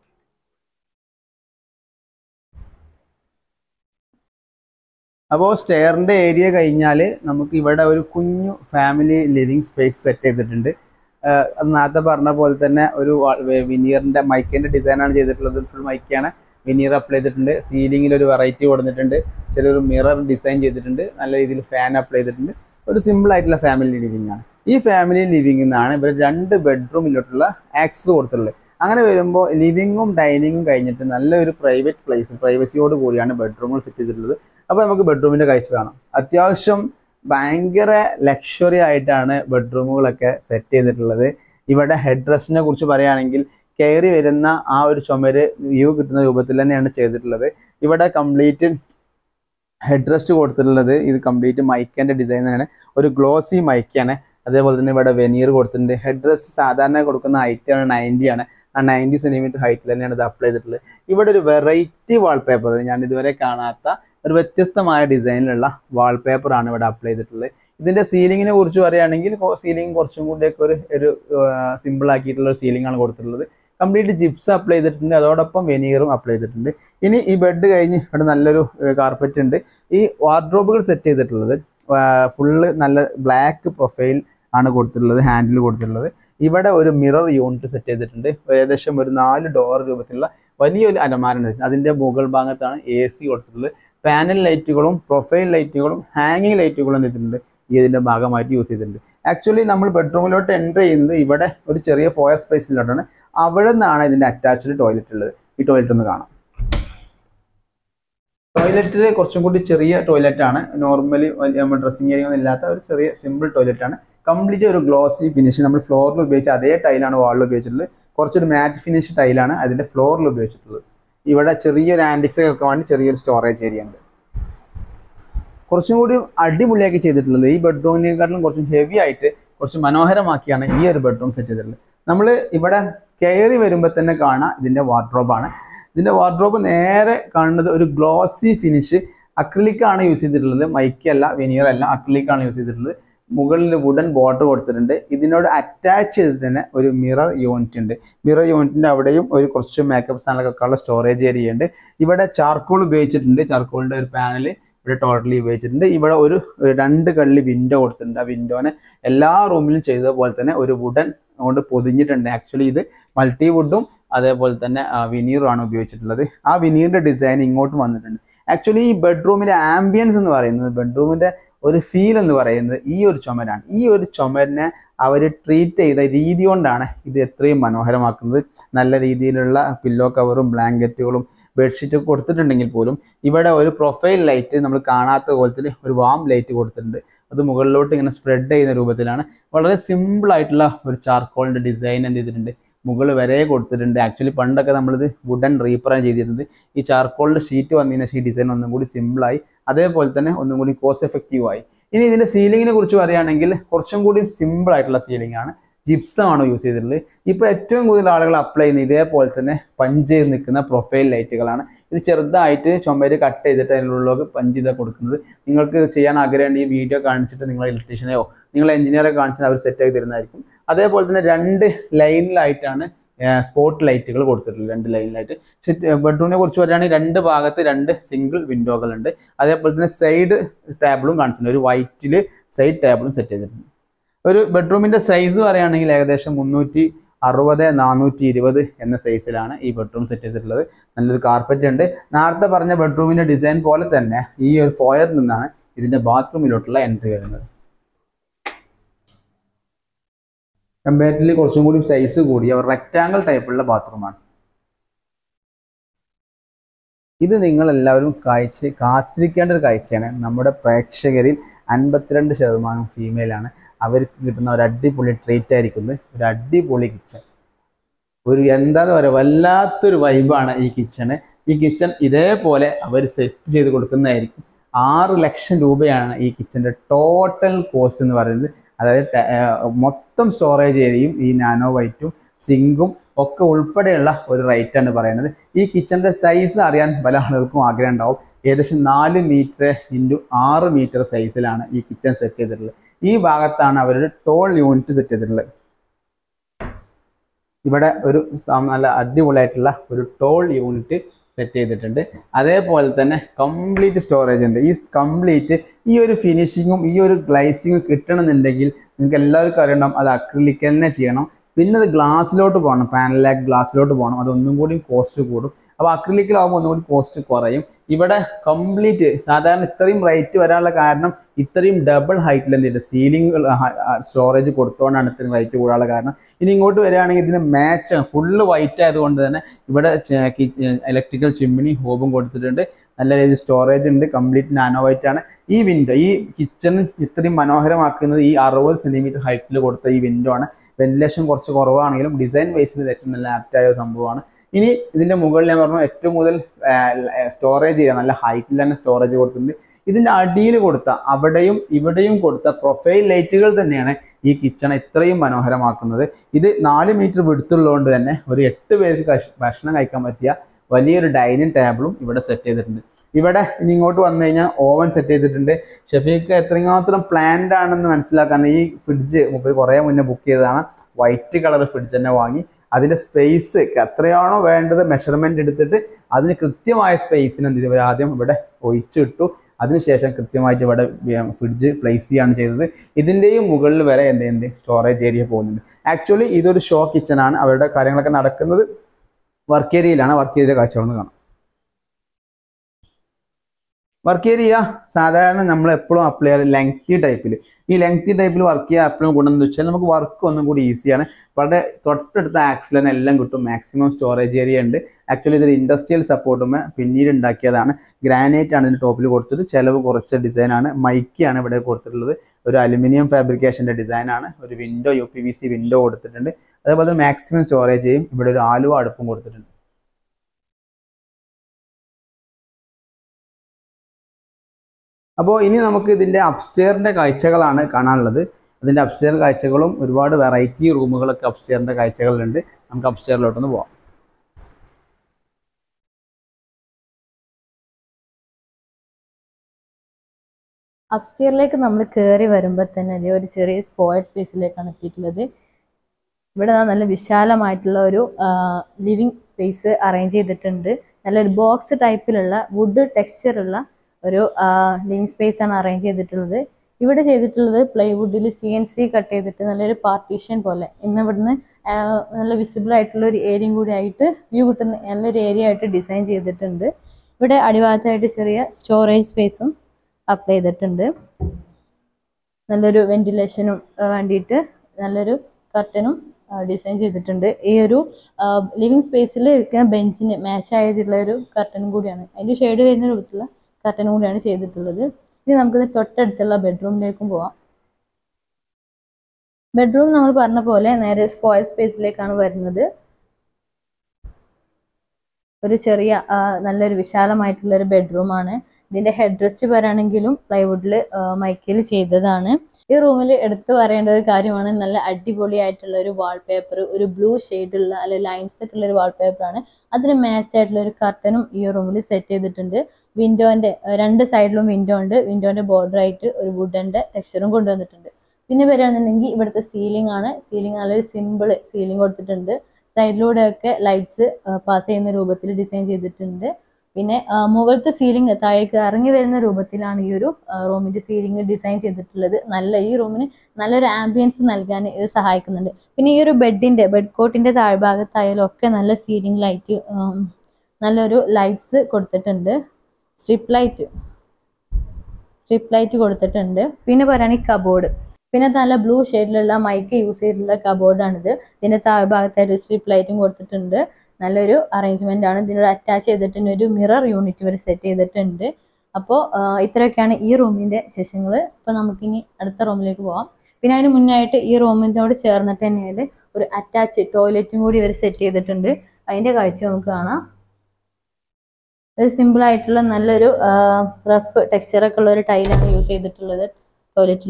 B: അപ്പോൾ സ്റ്റെയറിന്റെ ഏരിയ കഴിഞ്ഞാൽ നമുക്ക് ഇവിടെ ഒരു കുഞ്ഞു ഫാമിലി ലിവിങ് സ്പേസ് സെറ്റ് ചെയ്തിട്ടുണ്ട് ആഹ് അത് നേരത്തെ പറഞ്ഞ പോലെ തന്നെ ഒരു വിനീറിന്റെ മൈക്കിന്റെ ഡിസൈനാണ് ചെയ്തിട്ടുള്ളത് ഫുൾ മൈക്കാണ് വിനീർ അപ്ലൈ ചെയ്തിട്ടുണ്ട് സീലിംഗിൽ ഒരു വെറൈറ്റി കൊടുത്തിട്ടുണ്ട് ചിലൊരു മിറർ ഡിസൈൻ ചെയ്തിട്ടുണ്ട് നല്ല രീതിയിൽ ഫാൻ അപ്ലൈ ചെയ്തിട്ടുണ്ട് ഒരു സിമ്പിൾ ആയിട്ടുള്ള ഫാമിലി ലിവിംഗ് ആണ് ഈ ഫാമിലി ലിവിംഗിൽ നിന്നാണ് ഇവർ രണ്ട് ബെഡ്റൂമിലോട്ടുള്ള ആക്സസ് കൊടുത്തിട്ടുള്ളത് അങ്ങനെ വരുമ്പോൾ ലിവിങ്ങും ഡൈനിങ്ങും കഴിഞ്ഞിട്ട് നല്ലൊരു പ്രൈവറ്റ് പ്ലേസ് പ്രൈവസിയോട് കൂടിയാണ് ബെഡ്റൂമുകൾ സെറ്റ് ചെയ്തിട്ടുള്ളത് അപ്പോൾ നമുക്ക് ബെഡ്റൂമിന്റെ കാഴ്ച കാണാം അത്യാവശ്യം ഭയങ്കര ലക്ഷറി ആയിട്ടാണ് ബെഡ്റൂമുകളൊക്കെ സെറ്റ് ചെയ്തിട്ടുള്ളത് ഇവിടെ ഹെഡ് റെസ്റ്റിനെ കുറിച്ച് പറയുകയാണെങ്കിൽ കയറി വരുന്ന ആ ഒരു ചുമര് വ്യൂ കിട്ടുന്ന രൂപത്തിൽ തന്നെയാണ് ചെയ്തിട്ടുള്ളത് ഇവിടെ കംപ്ലീറ്റ് ഹെഡ് റെസ്റ്റ് കൊടുത്തിട്ടുള്ളത് ഇത് കംപ്ലീറ്റ് മൈക്കിന്റെ ഡിസൈൻ തന്നെയാണ് ഒരു ഗ്ലോസി മൈക്കാണ് അതേപോലെ തന്നെ ഇവിടെ വെനീർ കൊടുത്തിട്ടുണ്ട് ഹെഡ് റെസ്റ്റ് സാധാരണ കൊടുക്കുന്ന ഹൈറ്റ് ആണ് നയൻറ്റി ആണ് ആ നയൻറ്റി സെന്റിമീറ്റർ ഹൈറ്റിൽ തന്നെയാണ് ഇത് അപ്ലൈ ചെയ്തിട്ടുള്ളത് ഇവിടെ ഒരു വെറൈറ്റി വാൾപേപ്പർ ഞാൻ ഇതുവരെ കാണാത്ത ഒരു വ്യത്യസ്തമായ ഡിസൈനിലുള്ള വാൾപേപ്പർ ആണ് ഇവിടെ അപ്ലൈ ചെയ്തിട്ടുള്ളത് ഇതിന്റെ സീലിങ്ങിനെ കുറിച്ച് പറയുകയാണെങ്കിൽ സീലിംഗ് കുറച്ചും കൂടിയൊക്കെ ഒരു ഒരു സിമ്പിൾ ആക്കിയിട്ടുള്ള ഒരു സീലിംഗ് ആണ് കൊടുത്തിട്ടുള്ളത് കംപ്ലീറ്റ് ജിപ്സ് അപ്ലൈ ചെയ്തിട്ടുണ്ട് അതോടൊപ്പം വെനീറും അപ്ലൈ ചെയ്തിട്ടുണ്ട് ഇനി ഈ ബെഡ് കഴിഞ്ഞ് ഇവിടെ നല്ലൊരു കാർപ്പറ്റ് ഉണ്ട് ഈ വാർഡ്രോബുകൾ സെറ്റ് ചെയ്തിട്ടുള്ളത് ഫുള്ള് നല്ല ബ്ലാക്ക് പ്രൊഫൈൽ ആണ് കൊടുത്തിട്ടുള്ളത് ഹാൻഡിൽ കൊടുത്തിട്ടുള്ളത് ഇവിടെ ഒരു മിറർ യൂണിറ്റ് സെറ്റ് ചെയ്തിട്ടുണ്ട് ഏകദേശം ഒരു നാല് ഡോർ രൂപത്തിലുള്ള വലിയൊരു അലമാര അതിന്റെ മുകൾ ഭാഗത്താണ് എ സി കൊടുത്തിട്ടുള്ളത് പാനൽ ലൈറ്റുകളും പ്രൊഫൈൽ ലൈറ്റുകളും ഹാങ്ങിങ് ലൈറ്റുകളും ചെയ്തിട്ടുണ്ട് ഈ ഇതിന്റെ ഭാഗമായിട്ട് യൂസ് ചെയ്തിട്ടുണ്ട് ആക്ച്വലി നമ്മൾ ബെഡ്റൂമിലോട്ട് എൻ്റർ ചെയ്യുന്നത് ഇവിടെ ഒരു ചെറിയ ഫോയർ സ്പേസിലോട്ടാണ് അവിടെ നിന്നാണ് ഇതിന്റെ അറ്റാച്ച്ഡ് ടോയ്ലറ്റ് ഉള്ളത് ഈ ടോയ്ലറ്റ് ഒന്ന് കാണാം ടോയ്ലറ്റിൽ കുറച്ചും കൂടി ചെറിയ ടോയ്ലറ്റ് ആണ് നോർമലി നമ്മൾ ഡ്രസ്സിംഗ് ഏരിയ ഒന്നും ഇല്ലാത്ത ഒരു ചെറിയ സിമ്പിൾ ടോയ്ലറ്റ് ആണ് കംപ്ലീറ്റ് ഒരു ഗ്ലോസി ഫിനിഷ് നമ്മൾ ഫ്ലോറിൽ ഉപയോഗിച്ച അതേ ടൈലാണ് വാളിൽ ഉപയോഗിച്ചിട്ടുള്ളത് കുറച്ചൊരു മാറ്റ് ഫിനിഷ് ടൈലാണ് അതിന്റെ ഫ്ലോറിൽ ഉപയോഗിച്ചിട്ടുള്ളത് ഇവിടെ ചെറിയൊരു ആൻറ്റിക്സ് ഒക്കെ വേണ്ടി ചെറിയൊരു സ്റ്റോറേജ് ഏരിയ ഉണ്ട് കുറച്ചും കൂടി അടിപൊളിയാക്കി ചെയ്തിട്ടുള്ളത് ഈ ബെഡ്റൂമിനെക്കാട്ടിലും കുറച്ചും ഹെവി ആയിട്ട് കുറച്ച് മനോഹരമാക്കിയാണ് ഈ ഒരു ബെഡ്റൂം സെറ്റ് ചെയ്തിട്ടുള്ളത് നമ്മൾ ഇവിടെ കയറി വരുമ്പോൾ തന്നെ കാണാം ഇതിന്റെ വാർഡ്രോബാണ് ഇതിന്റെ വാർഡ്രോബ് നേരെ കാണുന്നത് ഒരു ഗ്ലോസി ഫിനിഷ് അക്രിലിക് ആണ് യൂസ് ചെയ്തിട്ടുള്ളത് മൈക്ക് അല്ല വെനീർ അല്ല അക്രിലിക് ആണ് യൂസ് ചെയ്തിട്ടുള്ളത് മുകളിൽ വുഡൻ ബോർഡർ കൊടുത്തിട്ടുണ്ട് ഇതിനോട് അറ്റാച്ച് ചെയ്ത് തന്നെ ഒരു മിറർ യൂണിറ്റ് ഉണ്ട് മിറർ യൂണിറ്റിന്റെ അവിടെയും ഒരു കുറച്ച് മേക്കപ്പ് സാധനങ്ങളൊക്കെ ഉള്ള സ്റ്റോറേജ് ഏരിയ ഉണ്ട് ഇവിടെ ചാർക്കോൾ ഉപയോഗിച്ചിട്ടുണ്ട് ചാർക്കോളിന്റെ ഒരു പാനൽ ഇവിടെ ടോട്ടലി ഉപയോഗിച്ചിട്ടുണ്ട് ഇവിടെ ഒരു രണ്ട് കള്ളി വിൻഡോ കൊടുത്തിട്ടുണ്ട് ആ വിൻഡോനെ എല്ലാ റൂമിലും ചെയ്ത പോലെ തന്നെ ഒരു വുഡൻ കൊണ്ട് പൊതിഞ്ഞിട്ടുണ്ട് ആക്ച്വലി ഇത് മൾട്ടി വുഡും അതേപോലെ തന്നെ വിനീറും ആണ് ഉപയോഗിച്ചിട്ടുള്ളത് ആ വിനീറിന്റെ ഡിസൈൻ ഇങ്ങോട്ടും വന്നിട്ടുണ്ട് ആക്ച്വലി ഈ ബെഡ്റൂമിന്റെ ആംബിയൻസ് എന്ന് പറയുന്നത് ബെഡ്റൂമിന്റെ ഒരു ഫീൽ എന്ന് പറയുന്നത് ഈ ഒരു ചുമരാണ് ഈ ഒരു ചുമരിനെ അവർ ട്രീറ്റ് ചെയ്ത രീതി കൊണ്ടാണ് ഇത് എത്രയും മനോഹരമാക്കുന്നത് നല്ല രീതിയിലുള്ള പില്ലോ കവറും ബ്ലാങ്കറ്റുകളും ബെഡ്ഷീറ്റ് കൊടുത്തിട്ടുണ്ടെങ്കിൽ പോലും ഇവിടെ ഒരു പ്രൊഫൈൽ ലൈറ്റ് നമ്മൾ കാണാത്ത പോലത്തിൽ ഒരു വാം ലൈറ്റ് കൊടുത്തിട്ടുണ്ട് അത് മുകളിലോട്ട് ഇങ്ങനെ സ്പ്രെഡ് ചെയ്യുന്ന രൂപത്തിലാണ് വളരെ സിമ്പിൾ ആയിട്ടുള്ള ഒരു ചാർക്കോളിന്റെ ഡിസൈൻ എന്ത് ചെയ്തിട്ടുണ്ട് മുകൾ വരെ കൊടുത്തിട്ടുണ്ട് ആക്ച്വലി പണ്ടൊക്കെ നമ്മളിത് വുഡൻ റീപ്പറാണ് ചെയ്തിരുന്നത് ഈ ചാർക്കോളിന്റെ ഷീറ്റ് വന്നതിന് ശേഷം ഈ ഡിസൈൻ ഒന്നും കൂടി സിമ്പിളായി അതേപോലെ തന്നെ ഒന്നും കൂടി കോസ്റ്റ് എഫക്റ്റീവ് ആയി ഇനി ഇതിന്റെ സീലിങ്ങിനെ കുറിച്ച് പറയുകയാണെങ്കിൽ കുറച്ചും കൂടി സിമ്പിൾ ആയിട്ടുള്ള സീലിംഗ് ആണ് ജിപ്സം ആണ് യൂസ് ചെയ്തിട്ടുള്ളത് ഇപ്പൊ ഏറ്റവും കൂടുതൽ ആളുകൾ അപ്ലൈ ചെയ്യുന്ന ഇതേപോലെ തന്നെ പഞ്ച് ചെയ്ത് നിൽക്കുന്ന പ്രൊഫൈൽ ലൈറ്റുകളാണ് ഇത് ചെറുതായിട്ട് ചുമര് കട്ട് ചെയ്തിട്ട് അതിനുള്ളിലേക്ക് പഞ്ച് ചെയ്താൽ കൊടുക്കുന്നത് നിങ്ങൾക്ക് ഇത് ചെയ്യാൻ ആഗ്രഹമുണ്ട് ഈ വീഡിയോ കാണിച്ചിട്ട് നിങ്ങൾ ഇലക്ട്രീഷ്യനെയോ നിങ്ങൾ എഞ്ചിനീയറെ കാണിച്ചിട്ട് അവർ സെറ്റ് ആക്കി തരുന്നതായിരിക്കും അതേപോലെ തന്നെ രണ്ട് ലൈനിലായിട്ടാണ് സ്പോട്ട് ലൈറ്റുകൾ കൊടുത്തിട്ടുണ്ട് രണ്ട് ലൈനിലായിട്ട് ബെഡ്റൂമിനെ കുറിച്ച് പറയുകയാണെങ്കിൽ രണ്ട് ഭാഗത്ത് രണ്ട് സിംഗിൾ വിൻഡോകൾ ഉണ്ട് അതേപോലെ തന്നെ സൈഡ് ടേബിളും കാണിച്ചിട്ടുണ്ട് ഒരു വൈറ്റിൽ സൈഡ് ടേബിളും സെറ്റ് ചെയ്തിട്ടുണ്ട് ഒരു ബെഡ്റൂമിന്റെ സൈസ് പറയുകയാണെങ്കിൽ ഏകദേശം മുന്നൂറ്റി അറുപത് നാനൂറ്റി ഇരുപത് എന്ന സൈസിലാണ് ഈ ബെഡ്റൂം സെറ്റ് ചെയ്തിട്ടുള്ളത് നല്ലൊരു കാർപ്പറ്റ് ഉണ്ട് നേരത്തെ പറഞ്ഞ ബെഡ്റൂമിന്റെ ഡിസൈൻ പോലെ തന്നെ ഈ ഒരു ഫോയറിൽ നിന്നാണ് ഇതിന്റെ ബാത്റൂമിലോട്ടുള്ള എൻട്രി വരുന്നത് കമ്പാരിറ്റീവ്ലി കുറച്ചും കൂടി സൈസ് കൂടിയ ഒരു റെക്റ്റാങ്കിൾ ടൈപ്പുള്ള ബാത്റൂമാണ് ഇത് നിങ്ങൾ എല്ലാവരും കാഴ്ച കാത്തിരിക്കേണ്ട ഒരു കാഴ്ചയാണ് നമ്മുടെ പ്രേക്ഷകരിൽ അൻപത്തിരണ്ട് ശതമാനം ഫീമെയിലാണ് അവർക്ക് കിട്ടുന്ന ഒരു അടിപൊളി ട്രീറ്റ് ആയിരിക്കുന്നത് ഒരു അടിപൊളി കിച്ചൺ ഒരു എന്താന്ന് പറയുക വല്ലാത്തൊരു വൈബാണ് ഈ കിച്ചണ് ഈ കിച്ചൺ ഇതേപോലെ അവർ സെറ്റ് ചെയ്ത് കൊടുക്കുന്നതായിരിക്കും ആറ് ലക്ഷം രൂപയാണ് ഈ കിച്ചൻ്റെ ടോട്ടൽ കോസ്റ്റ് എന്ന് പറയുന്നത് അതായത് ട- ഏർ മൊത്തം സ്റ്റോറേജ് ഏരിയയും ഈ നാനോ വൈറ്റും സിങ്കും ഒക്കെ ഉൾപ്പെടെയുള്ള ഒരു റേറ്റ് ആണ് പറയുന്നത് ഈ കിച്ചന്റെ സൈസ് അറിയാൻ പല ആളുകൾക്കും ആഗ്രഹം ഉണ്ടാവും ഏകദേശം നാല് മീറ്റർ ഇൻറ്റു ആറ് മീറ്റർ സൈസിലാണ് ഈ കിച്ചൺ സെറ്റ് ചെയ്തിട്ടുള്ളത് ഈ ഭാഗത്താണ് അവരുടെ ടോൾ യൂണിറ്റ് സെറ്റ് ചെയ്തിട്ടുള്ളത് ഇവിടെ ഒരു സ- നല്ല അടിപൊളിയായിട്ടുള്ള ഒരു ടോൾ യൂണിറ്റ് സെറ്റ് ചെയ്തിട്ടുണ്ട് അതേപോലെ തന്നെ കംപ്ലീറ്റ് സ്റ്റോറേജ് ഉണ്ട് ഈ കംപ്ലീറ്റ് ഈ ഒരു ഫിനിഷിങ്ങും ഈ ഒരു ഗ്ലൈസിങ്ങും കിട്ടണമെന്നുണ്ടെങ്കിൽ നിങ്ങൾക്ക് എല്ലാവർക്കും അറിയണം അത് അക്രിലിക് തന്നെ ചെയ്യണം പിന്നെ അത് ഗ്ലാസ്സിലോട്ട് പോകണം പാനലാക്ക് ഗ്ലാസ്സിലോട്ട് പോകണം അതൊന്നും കൂടി കോസ്റ്റ് കൂടും അപ്പോൾ അക്രിലിക്കിലാവുമ്പോൾ ഒന്നും കൂടി കോസ്റ്റ് കുറയും ഇവിടെ കംപ്ലീറ്റ് സാധാരണ ഇത്രയും റേറ്റ് വരാനുള്ള കാരണം ഇത്രയും ഡബിൾ ഹൈറ്റിൽ എന്തിട്ട് സീലിംഗ് സ്റ്റോറേജ് കൊടുത്തുകൊണ്ടാണ് ഇത്രയും റേറ്റ് കൂടാനുള്ള കാരണം ഇനി ഇങ്ങോട്ട് വരികയാണെങ്കിൽ ഇതിന് മാച്ച് ഫുള്ള് വൈറ്റ് ആയതുകൊണ്ട് തന്നെ ഇവിടെ ഇലക്ട്രിക്കൽ ചിമ്മിനി ഹോബും കൊടുത്തിട്ടുണ്ട് നല്ല രീതിയിൽ സ്റ്റോറേജ് ഉണ്ട് കംപ്ലീറ്റ് നാനോ വൈറ്റ് ആണ് ഈ വിൻഡോ ഈ കിച്ചൺ ഇത്രയും മനോഹരമാക്കുന്നത് ഈ അറുപത് സെന്റിമീറ്റർ ഹൈറ്റിൽ കൊടുത്ത ഈ വിൻഡോ ആണ് വെന്റിലേഷൻ കുറച്ച് കുറവാണെങ്കിലും ഡിസൈൻ വൈസിൽ ഇത് ഏറ്റവും നല്ല ആപ്റ്റായ ഒരു സംഭവമാണ് ഇനി ഇതിന്റെ മുകളിൽ ഞാൻ പറഞ്ഞു ഏറ്റവും കൂടുതൽ സ്റ്റോറേജ് ചെയ്യുക നല്ല ഹൈറ്റിൽ തന്നെ സ്റ്റോറേജ് കൊടുത്തിട്ടുണ്ട് ഇതിന്റെ അടിയിൽ കൊടുത്ത അവിടെയും ഇവിടെയും കൊടുത്ത പ്രൊഫൈൽ ലൈറ്റുകൾ തന്നെയാണ് ഈ കിച്ചൺ ഇത്രയും മനോഹരമാക്കുന്നത് ഇത് നാല് മീറ്റർ വിടുത്തുള്ളതുകൊണ്ട് തന്നെ ഒരു എട്ട് പേർക്ക് കഷ്- ഭക്ഷണം കഴിക്കാൻ പറ്റിയ വലിയൊരു ഡൈനിങ് ടേബിളും ഇവിടെ സെറ്റ് ചെയ്തിട്ടുണ്ട് ഇവിടെ ഇനി ഇങ്ങോട്ട് വന്നു കഴിഞ്ഞാൽ ഓവൻ സെറ്റ് ചെയ്തിട്ടുണ്ട് ഷെഫീക്ക് എത്രമാത്രം പ്ലാൻഡ് ആണെന്ന് മനസ്സിലാക്കാൻ ഈ ഫ്രിഡ്ജ് മുമ്പ് കുറേ മുന്നേ ബുക്ക് ചെയ്തതാണ് വൈറ്റ് കളർ ഫ്രിഡ്ജ് തന്നെ വാങ്ങി അതിന്റെ സ്പേസ് എത്രയാണോ വേണ്ടത് മെഷർമെന്റ് എടുത്തിട്ട് അതിന് കൃത്യമായ സ്പേസിന് എന്ത് ചെയ്തു ഇവർ ആദ്യം ഇവിടെ ഒഴിച്ചു ഇട്ടു അതിനുശേഷം കൃത്യമായിട്ട് ഇവിടെ ഫ്രിഡ്ജ് പ്ലേസ് ചെയ്യാണ് ചെയ്തത് ഇതിന്റെയും മുകളിൽ വരെ എന്ത് ചെയ്യുന്നുണ്ട് സ്റ്റോറേജ് ഏരിയ പോകുന്നുണ്ട് ആക്ച്വലി ഇതൊരു ഷോ കിച്ചൺ ആണ് അവരുടെ കാര്യങ്ങളൊക്കെ നടക്കുന്നത് വർക്ക് ഏരിയയിലാണ് വർക്ക് ഏരിയ കാഴ്ചകളെന്ന് കാണാം വർക്ക് ഏരിയ സാധാരണ നമ്മൾ എപ്പോഴും അപ്ലൈ ചെയ്യാറ് ലെങ്തി ടൈപ്പിൽ ഈ ലെങ്തി ടൈപ്പിൽ വർക്ക് ചെയ്യാൻ എപ്പോഴും ഗുണം എന്ന് വെച്ചാൽ നമുക്ക് വർക്ക് ഒന്നും കൂടി ഈസിയാണ് വളരെ തൊട്ടടുത്ത ആക്സിലൻ എല്ലാം കിട്ടും മാക്സിമം സ്റ്റോറേജ് ഏരിയ ഉണ്ട് ആക്ച്വലി ഇതൊരു ഇൻഡസ്ട്രിയൽ സപ്പോർട്ടുമേ പിന്നീട് ഉണ്ടാക്കിയതാണ് ഗ്രാനൈറ്റ് ആണ് ഇതിന് ടോപ്പിൽ കൊടുത്തത് ചിലവ് കുറച്ച ഡിസൈനാണ് മൈക്കിയാണ് ഇവിടെ കൊടുത്തിട്ടുള്ളത് ഒരു അലുമിനിയം ഫാബ്രിക്കേഷന്റെ ഡിസൈൻ ആണ് ഒരു window U P V C window കൊടുത്തിട്ടുണ്ട് അതേപോലെ തന്നെ മാക്സിമം സ്റ്റോറേജ് ചെയ്യും ഇവിടെ ഒരു ആലുവ അടുപ്പും കൊടുത്തിട്ടുണ്ട് അപ്പോൾ ഇനി നമുക്ക് ഇതിന്റെ അപ്സ്റ്റെയറിന്റെ കാഴ്ചകളാണ് കാണാനുള്ളത് അതിന്റെ അപ്സ്റ്റെയർ കാഴ്ചകളും ഒരുപാട് വെറൈറ്റി റൂമുകളൊക്കെ അപ്സ്റ്റെയറിന്റെ കാഴ്ചകളുണ്ട് നമുക്ക് അപ്സ്റ്റെയറിലോട്ടൊന്ന് പോവാം
A: അപ്സ്റ്റെയറിലേക്ക് നമ്മൾ കയറി വരുമ്പോൾ തന്നെ ദേ ഒരു ചെറിയ സ്പോയൽ സ്പേസിലേക്കാണ് എത്തിയിട്ടുള്ളത് ഇവിടെ ദാ നല്ല വിശാലമായിട്ടുള്ള ഒരു ലിവിങ് സ്പേസ് അറേഞ്ച് ചെയ്തിട്ടുണ്ട് നല്ലൊരു ബോക്സ് ടൈപ്പിലുള്ള വുഡ് ടെക്സ്ചറുള്ള ഒരു ലിവിങ് സ്പേസ് ആണ് അറേഞ്ച് ചെയ്തിട്ടുള്ളത് ഇവിടെ ചെയ്തിട്ടുള്ളത് പ്ലൈവുഡിൽ സി എൻ സി കട്ട് ചെയ്തിട്ട് നല്ലൊരു പാർട്ടീഷൻ പോലെ ഇന്ന് ഇവിടുന്ന് ആ, നല്ല വിസിബിൾ ആയിട്ടുള്ള ഒരു ഏരിയയും കൂടി ആയിട്ട് വ്യൂ കിട്ടുന്ന നല്ലൊരു ഏരിയ ആയിട്ട് ഡിസൈൻ ചെയ്തിട്ടുണ്ട് ഇവിടെ അടിഭാഗത്തായിട്ട് ചെറിയ സ്റ്റോറേജ് സ്പേസും അപ്ലൈ ചെയ്തിട്ടുണ്ട് നല്ലൊരു വെന്റിലേഷനും വേണ്ടിയിട്ട് നല്ലൊരു കർട്ടനും ഡിസൈൻ ചെയ്തിട്ടുണ്ട് ഈ ഒരു ലിവിങ് സ്പേസിൽ ഇരിക്കുന്ന ബെഞ്ചിന് മാച്ച് ആയിട്ടുള്ള ഒരു കർട്ടനും കൂടിയാണ് അതിൻ്റെ ഷെയ്ഡ് വരുന്ന രൂപത്തിലുള്ള കർട്ടനും കൂടിയാണ് ചെയ്തിട്ടുള്ളത് ഇനി നമുക്കിത് തൊട്ടടുത്തുള്ള ബെഡ്റൂമിലേക്കും പോവാം ബെഡ്റൂം നമ്മൾ പറഞ്ഞ പോലെ നേരെ സ്പോയിൽ സ്പേസിലേക്കാണ് വരുന്നത് ഒരു ചെറിയ ആ, നല്ലൊരു വിശാലമായിട്ടുള്ള ഒരു ബെഡ്റൂമാണ് ഇതിന്റെ ഹെഡ് റെസ്റ്റ് പറയുകയാണെങ്കിലും പ്ലൈവുഡിൽ മൈക്കിൽ ചെയ്തതാണ് ഈ റൂമിൽ എടുത്തു പറയേണ്ട ഒരു കാര്യമാണ് നല്ല അടിപൊളിയായിട്ടുള്ള ഒരു വാൾപേപ്പർ ഒരു ബ്ലൂ ഷെയ്ഡുള്ള അല്ലെ ലൈൻസ് ഒക്കെ ഉള്ള ഒരു വാൾപേപ്പറാണ് അതിന് മാച്ച് ആയിട്ടുള്ള ഒരു കർട്ടനും ഈ റൂമിൽ സെറ്റ് ചെയ്തിട്ടുണ്ട് വിൻഡോന്റെ രണ്ട് സൈഡിലും വിൻഡോ ഉണ്ട് വിൻഡോന്റെ ബോർഡർ ആയിട്ട് ഒരു വുഡന്റെ ടെക്സ്ചറും കൊണ്ടുവന്നിട്ടുണ്ട് പിന്നെ വരികയാണെന്നുണ്ടെങ്കിൽ ഇവിടുത്തെ സീലിംഗ് ആണ് സീലിംഗ് നല്ലൊരു സിമ്പിൾ സീലിംഗ് കൊടുത്തിട്ടുണ്ട് സൈഡിലൂടെ ഒക്കെ ലൈറ്റ്സ് പാസ് ചെയ്യുന്ന രൂപത്തിൽ ഡിസൈൻ ചെയ്തിട്ടുണ്ട് പിന്നെ ആ, മുകളിലത്തെ സീലിംഗ് താഴേക്ക് ഇറങ്ങി വരുന്ന രൂപത്തിലാണ് ഈ ഒരു റൂമിന്റെ സീലിംഗ് ഡിസൈൻ ചെയ്തിട്ടുള്ളത് നല്ല ഈ റൂമിന് നല്ലൊരു ആംബിയൻസ് നൽകാൻ ഇത് സഹായിക്കുന്നുണ്ട് പിന്നെ ഈ ഒരു ബെഡിന്റെ ബെഡ് കോട്ടിന്റെ താഴ്ഭാഗത്തായാലും ഒക്കെ നല്ല സീലിംഗ് ലൈറ്റ് നല്ലൊരു ലൈറ്റ്സ് കൊടുത്തിട്ടുണ്ട് സ്ട്രിപ്പ് ലൈറ്റ് സ്ട്രിപ്പ് ലൈറ്റ് കൊടുത്തിട്ടുണ്ട് പിന്നെ പറയുകയാണെങ്കിൽ കബോർഡ് പിന്നെ നല്ല ബ്ലൂ ഷെയ്ഡിലുള്ള മൈക്ക് യൂസ് ചെയ്തിട്ടുള്ള കബോർഡാണിത് ഇതിന്റെ താഴ്ഭാഗത്തായിട്ട് സ്ട്രിപ്പ് ലൈറ്റും കൊടുത്തിട്ടുണ്ട് നല്ലൊരു അറേഞ്ച്മെന്റ് ആണ് ഇതിനോട് അറ്റാച്ച് ചെയ്തിട്ടുണ്ട് ഒരു മിറർ യൂണിറ്റ് വരെ സെറ്റ് ചെയ്തിട്ടുണ്ട് അപ്പോൾ ഇത്രയൊക്കെയാണ് ഈ റൂമിന്റെ വിശേഷങ്ങൾ അപ്പോൾ നമുക്കിനി അടുത്ത റൂമിലേക്ക് പോവാം പിന്നെ അതിന് മുന്നായിട്ട് ഈ റൂമിനോട് ചേർന്നിട്ട് തന്നെയാണ് ഒരു അറ്റാച്ച് ടോയ്ലറ്റും കൂടി ഇവർ സെറ്റ് ചെയ്തിട്ടുണ്ട് അതിന്റെ കാഴ്ച നമുക്ക് കാണാം ഒരു സിമ്പിൾ ആയിട്ടുള്ള നല്ലൊരു റഫ് ടെക്സ്ചറൊക്കെ ഉള്ള ഒരു ടൈലാണ് യൂസ് ചെയ്തിട്ടുള്ളത് ടോയ്ലറ്റിൽ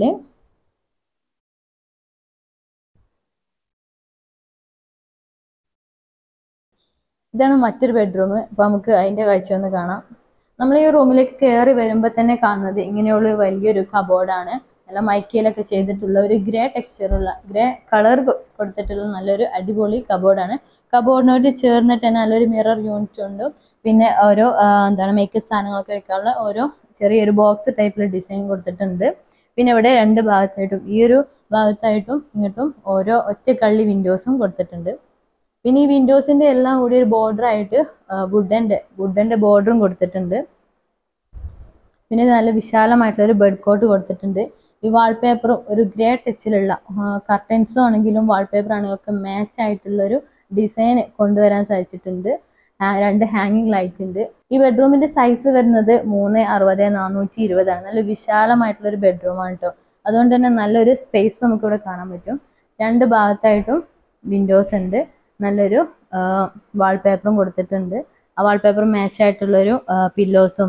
A: ഇതാണ് മറ്റൊരു ബെഡ്റൂം അപ്പൊ നമുക്ക് അതിന്റെ കാഴ്ച ഒന്ന് കാണാം നമ്മൾ ഈ റൂമിലേക്ക് കയറി വരുമ്പോൾ തന്നെ കാണുന്നത് ഇങ്ങനെയുള്ള ഒരു വലിയൊരു കബോർഡാണ് നല്ല മൈക്കയിലൊക്കെ ചെയ്തിട്ടുള്ള ഒരു ഗ്രേ ടെക്സ്ചറുള്ള ഗ്രേ കളർ കൊടുത്തിട്ടുള്ള നല്ലൊരു അടിപൊളി കബോർഡാണ് കബോർഡിനോട് ചേർന്നിട്ട് തന്നെ നല്ലൊരു മിറർ യൂണിറ്റ് ഉണ്ട് പിന്നെ ഓരോ ആ, എന്താണ് മേക്കപ്പ് സാധനങ്ങളൊക്കെ വെക്കാനുള്ള ഓരോ ചെറിയൊരു ബോക്സ് ടൈപ്പിൽ ഡിസൈൻ കൊടുത്തിട്ടുണ്ട് പിന്നെ ഇവിടെ രണ്ട് ഭാഗത്തായിട്ടും ഈ ഒരു ഭാഗത്തായിട്ടും ഇങ്ങോട്ടും ഓരോ ഒറ്റ കള്ളി വിൻഡോസും കൊടുത്തിട്ടുണ്ട് പിന്നെ ഈ വിൻഡോസിന്റെ എല്ലാം കൂടി ഒരു ബോർഡർ ആയിട്ട് വുഡന്റെ വുഡന്റെ ബോർഡറും കൊടുത്തിട്ടുണ്ട് പിന്നെ ഇത് നല്ല വിശാലമായിട്ടുള്ള ഒരു ബെഡ് കോട്ട് കൊടുത്തിട്ടുണ്ട് ഈ വാൾപേപ്പറും ഒരു ഗ്രേ ടച്ചിലുള്ള കർട്ടൻസും ആണെങ്കിലും വാൾപേപ്പർ ആണെങ്കിലും ഒക്കെ മാച്ച് ആയിട്ടുള്ള ഒരു ഡിസൈൻ കൊണ്ടുവരാൻ സാധിച്ചിട്ടുണ്ട് ആ, രണ്ട് ഹാങ്ങിങ് ലൈറ്റ് ഉണ്ട് ഈ ബെഡ്റൂമിന്റെ സൈസ് വരുന്നത് മൂന്ന് അറുപത് നാനൂറ്റി ഇരുപതാണ് നല്ല വിശാലമായിട്ടുള്ള ഒരു ബെഡ്റൂമാണ് കേട്ടോ അതുകൊണ്ട് തന്നെ നല്ലൊരു സ്പേസ് നമുക്ക് ഇവിടെ കാണാൻ പറ്റും രണ്ട് ഭാഗത്തായിട്ടും വിൻഡോസ് ഉണ്ട് നല്ലൊരു വാൾപേപ്പറും കൊടുത്തിട്ടുണ്ട് ആ വാൾപേപ്പർ മാച്ച് ആയിട്ടുള്ളൊരു പില്ലോസും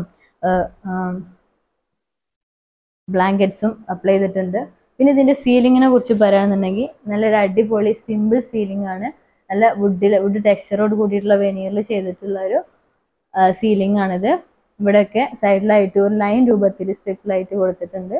A: ബ്ലാങ്കറ്റ്സും അപ്ലൈ ചെയ്തിട്ടുണ്ട് പിന്നെ ഇതിന്റെ സീലിങ്ങിനെ കുറിച്ച് പറയുകയാണെന്നുണ്ടെങ്കിൽ നല്ലൊരു അടിപൊളി സിമ്പിൾ സീലിംഗ് ആണ് നല്ല വുഡിൽ വുഡ് ടെക്സ്ചറോട് കൂടിയിട്ടുള്ള വെനീറിൽ ചെയ്തിട്ടുള്ള ഒരു സീലിംഗ് ആണിത് ഇവിടെയൊക്കെ സൈഡിലായിട്ട് ഒരു ലൈൻ രൂപത്തിൽ സ്ട്രിപ്പ് ലൈറ്റ് കൊടുത്തിട്ടുണ്ട്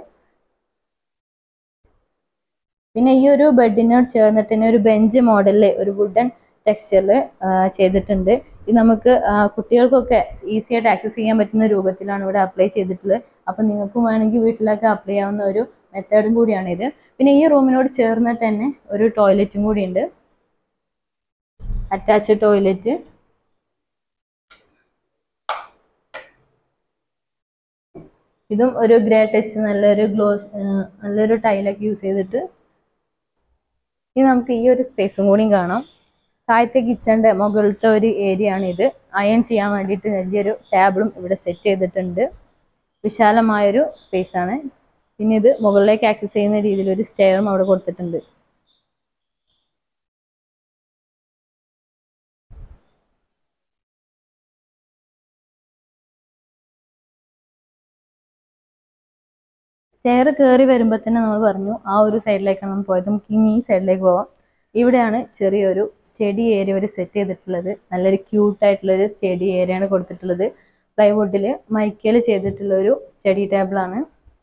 A: പിന്നെ ഈ ഒരു ബെഡിനോട് ചേർന്നിട്ട് തന്നെ ഒരു ബെഞ്ച് മോഡലില് ഒരു വുഡൻ ടെക്സ്ചറിൽ ചെയ്തിട്ടുണ്ട് ഇത് നമുക്ക് ആ, കുട്ടികൾക്കൊക്കെ ഈസി ആയിട്ട് ആക്സസ് ചെയ്യാൻ പറ്റുന്ന രൂപത്തിലാണ് ഇവിടെ അപ്ലൈ ചെയ്തിട്ടുള്ളത് അപ്പം നിങ്ങൾക്കും വേണമെങ്കിൽ വീട്ടിലൊക്കെ അപ്ലൈ ചെയ്യാവുന്ന ഒരു മെത്തേഡും കൂടിയാണ് ഇത് പിന്നെ ഈ റൂമിനോട് ചേർന്നിട്ട് തന്നെ ഒരു ടോയ്ലറ്റും കൂടി ഉണ്ട് അറ്റാച്ച് ടോയ്ലറ്റ് ഇതും ഒരു ഗ്രേ ടച്ച് നല്ലൊരു ഗ്ലോസ് നല്ലൊരു ടൈലൊക്കെ യൂസ് ചെയ്തിട്ട് ഇനി നമുക്ക് ഈ ഒരു സ്പേസും കൂടിയും കാണാം താഴത്തെ കിച്ചണിന്റെ മുകളിലത്തെ ഒരു ഏരിയ ആണ് ഇത് അയൺ ചെയ്യാൻ വേണ്ടിയിട്ട് വലിയൊരു ടേബിളും ഇവിടെ സെറ്റ് ചെയ്തിട്ടുണ്ട് വിശാലമായൊരു സ്പേസ് ആണ് പിന്നെ ഇത് മുകളിലേക്ക് ആക്സസ് ചെയ്യുന്ന രീതിയിൽ ഒരു സ്റ്റെയറും അവിടെ കൊടുത്തിട്ടുണ്ട് സ്റ്റെയർ കയറി വരുമ്പോൾ തന്നെ നമ്മൾ പറഞ്ഞു ആ ഒരു സൈഡിലേക്കാണ് നമ്മൾ പോയത് നമുക്ക് ഇനി ഈ സൈഡിലേക്ക് പോവാം ഇവിടെയാണ് ചെറിയൊരു സ്റ്റഡി ഏരിയ ഒരു സെറ്റ് ചെയ്തിട്ടുള്ളത് നല്ലൊരു ക്യൂട്ടായിട്ടുള്ള ഒരു സ്റ്റഡി ഏരിയ ആണ് കൊടുത്തിട്ടുള്ളത് പ്ലൈവുഡിൽ മൈക്കയിൽ ചെയ്തിട്ടുള്ള ഒരു സ്റ്റഡി ടേബിളാണ്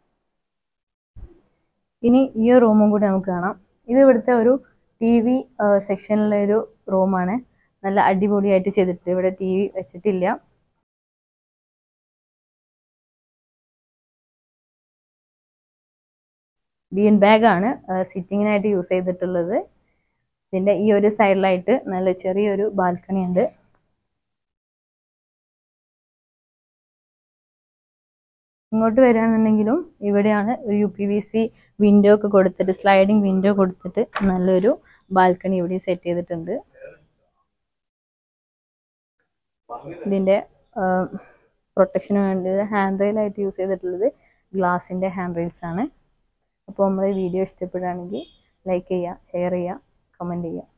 A: ഇനി ഈ റൂമും കൂടി നമുക്ക് കാണാം ഇത് ഇവിടുത്തെ ഒരു ടി വി സെക്ഷനിലെ ഒരു റൂമാണ് നല്ല അടിപൊളിയായിട്ട് ചെയ്തിട്ടുണ്ട് ഇവിടെ ടി വി വെച്ചിട്ടില്ല ബീൻ ബാഗാണ് സിറ്റിങ്ങിനായിട്ട് യൂസ് ചെയ്തിട്ടുള്ളത് ഇതിന്റെ ഈ ഒരു സൈഡിലായിട്ട് നല്ല ചെറിയൊരു ബാൽക്കണി ഉണ്ട് ഇങ്ങോട്ട് വരികയാണെന്നുണ്ടെങ്കിലും ഇവിടെയാണ് ഒരു U P V C window ഒക്കെ കൊടുത്തിട്ട് സ്ലൈഡിങ് വിൻഡോ കൊടുത്തിട്ട് നല്ലൊരു ബാൽക്കണി ഇവിടെ സെറ്റ് ചെയ്തിട്ടുണ്ട് ഇതിന്റെ പ്രൊട്ടക്ഷന് വേണ്ടി ഹാൻഡ് റെയിലായിട്ട് യൂസ് ചെയ്തിട്ടുള്ളത് ഗ്ലാസിന്റെ ഹാൻഡ് റെയിൽസ് ആണ് അപ്പോൾ നമ്മൾ വീഡിയോ ഇഷ്ടപ്പെടുകയാണെങ്കിൽ ലൈക്ക് ചെയ്യുക ഷെയർ ചെയ്യുക കമൻറ്റ് ചെയ്യുക